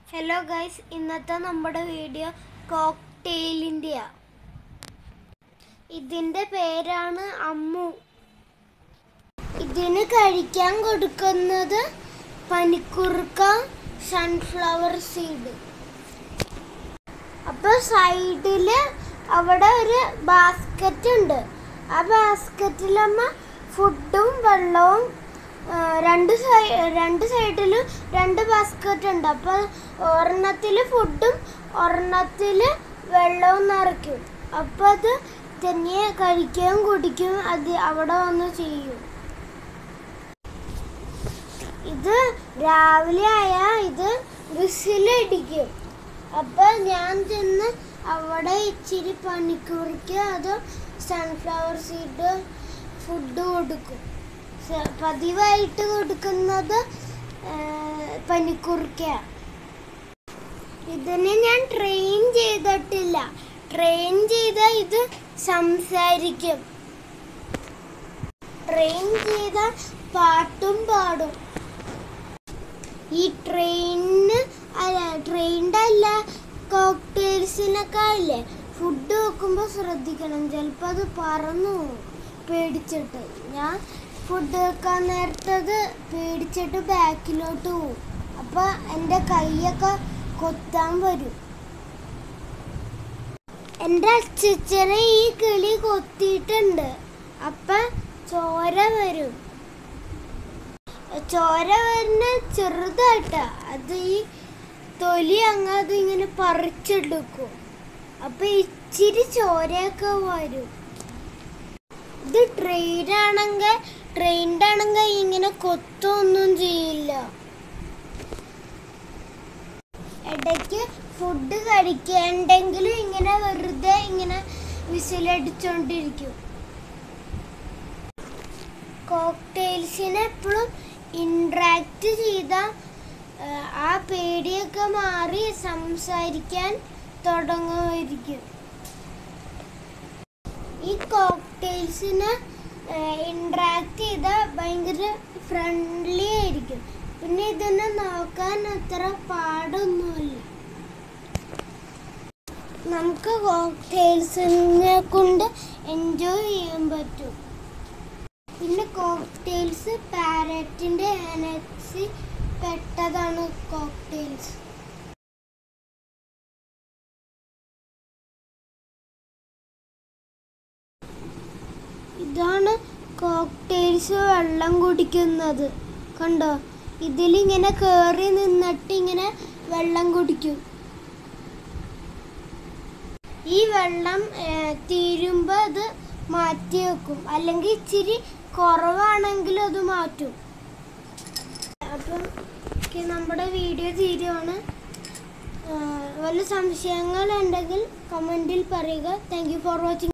hello guys ഇന്നത്തെ നമ്മുടെ video കോക്ടെയിലിൻ്റെയാ ഇതിൻ്റെ പേരാണ് അമ്മു ഇതിന് കഴിക്കാൻ കൊടുക്കുന്നത് പനിക്കുറുക്ക സൺഫ്ലവർ സീഡ് അപ്പൊ സൈഡില് അവിടെ ഒരു ബാസ്ക്കറ്റ് ഉണ്ട് ആ ബാസ്ക്കറ്റിലമ്മ ഫുഡും വെള്ളവും ആ, രണ്ട് സൈ രണ്ട് സൈഡിലും രണ്ട് ബാസ്ക്കറ്റ് ഉണ്ട് അപ്പൊ ഒരെണ്ണത്തിൽ ഫുഡും ഒരെണ്ണത്തിൽ വെള്ളവും നിറയ്ക്കും അപ്പൊ അത് തനിയെ കഴിക്കുകയും കുടിക്കുകയും അത് അവിടെ വന്ന് ചെയ്യും ഇത് രാവിലെ ആയാൽ ഇത് വിസിലടിക്കും അപ്പൊ ഞാൻ ചെന്ന് അവിടെ ഇച്ചിരി പനിക്കുറിക്ക് അത് സൺഫ്ലവർ സീഡ് ഫുഡ് കൊടുക്കും സ- പതിവായിട്ട് കൊടുക്കുന്നത് പനിക്കുറിക്ക ഇതിനെ ഞാൻ ട്രെയിൻ ചെയ്തിട്ടില്ല ട്രെയിൻ ചെയ്ത ഇത് സംസാരിക്കും ട്രെയിൻ ചെയ്ത പാട്ടും പാടും ഈ ട്രെയിനിന് അല്ല ട്രെയിനിൻ്റെ അല്ല കോക്ടെയിൽസിനൊക്കെ ഇല്ലേ ഫുഡ് വെക്കുമ്പോൾ ശ്രദ്ധിക്കണം ചിലപ്പോൾ അത് പറന്നു പോകും പേടിച്ചിട്ട് ഞാൻ ഫുഡ് വെക്കാൻ നേരത്തത് പേടിച്ചിട്ട് ബാക്കിലോട്ട് പോകും അപ്പോൾ എൻ്റെ കൈയൊക്കെ കൊത്താൻ വരും എൻ്റെ അച്ഛനെ ഈ കിളി കൊത്തിയിട്ടുണ്ട് അപ്പം ചോര വരും ചോര വരുന്ന ചെറുതായിട്ടാ അത് ഈ തൊലി അങ്ങ് അത് ഇങ്ങനെ പറിച്ചെടുക്കും അപ്പൊ ഇച്ചിരി ചോരയൊക്കെ വരും ഇത് ട്രെയിൻ ആണെങ്കിൽ ട്രെയിൻ്റെ ആണെങ്കിൽ ഇങ്ങനെ കൊത്തൊന്നും ചെയ്യില്ല ഇടയ്ക്ക് ഫുഡ് കഴിക്കേണ്ടെങ്കിലും ഇങ്ങനെ വെറുതെ ഇങ്ങനെ വിസിലടിച്ചോണ്ടിരിക്കും കോക്ടെയിൽസിനെ എപ്പോഴും ഇൻട്രാക്ട് ചെയ്ത ആ പേടിയൊക്കെ മാറി സംസാരിക്കാൻ തുടങ്ങുമായിരിക്കും ഈ കോക്ടെയിൽസിനെ ഇൻട്രാക്ട് ചെയ്ത ഭയങ്കര ഫ്രണ്ട്ലി ആയിരിക്കും പിന്നെ ഇതിനെ നോക്കാൻ അത്ര പാടൊന്നുമില്ല നമുക്ക് കോക്ടെയിൽസിനെ കൊണ്ട് എൻജോയ് ചെയ്യാൻ പറ്റും പിന്നെ കോക്ടെയിൽസ് പാരറ്റിന്റെ എനക്സി പെട്ടതാണ് കോക്ടെയിൽസ് ഇതാണ് കോക്ടെയിൽസ് വെള്ളം കുടിക്കുന്നത് കണ്ടോ ഇതിലിങ്ങനെ കയറി നിന്നിട്ട് ഇങ്ങനെ വെള്ളം കുടിക്കും ഈ വെള്ളം തീരുമ്പോൾ അത് മാറ്റി വെക്കും അല്ലെങ്കിൽ ഇച്ചിരി കുറവാണെങ്കിൽ അത് മാറ്റും അപ്പം ഒക്കെ നമ്മുടെ വീഡിയോ തീരുവാണ് ആ, വല്ല സംശയങ്ങളുണ്ടെങ്കിൽ കമൻറ്റിൽ പറയുക താങ്ക് യു ഫോർ വാച്ചിങ്